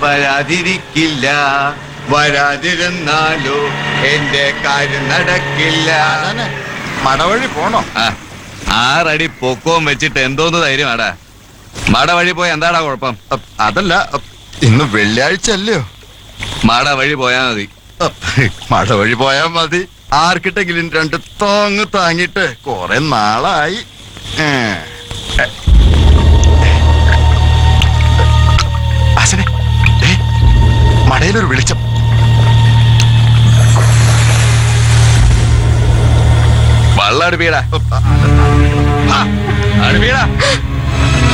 വരാതിരിക്കില്ല വരാതിരുന്നാലോ എന്റെ കാര്യം നടക്കില്ല ആശാനെ മടവഴി പോണോ ആ, ആറടി പൊക്കവും വെച്ചിട്ട് എന്തോന്ന് ധൈര്യമാടാ മട വഴി പോയി എന്താടാ കുഴപ്പം അപ്പ് അതല്ല അപ്പ് ഇന്ന് വെള്ളിയാഴ്ച അല്ലയോ മട വഴി പോയാ മതി അപ്പ് മടവഴി പോയാ മതി ആർക്കിട്ടെങ്കിലും രണ്ട് താങ്ങ് താങ്ങിട്ട് കൊറേ നാളായി ഏ. ആശാനെ ദേ, മടയിലൊരു വെളിച്ചം വള്ളം അടുപ്പിയടാ അപ്പ്, ആ, അടുപ്പിയടാ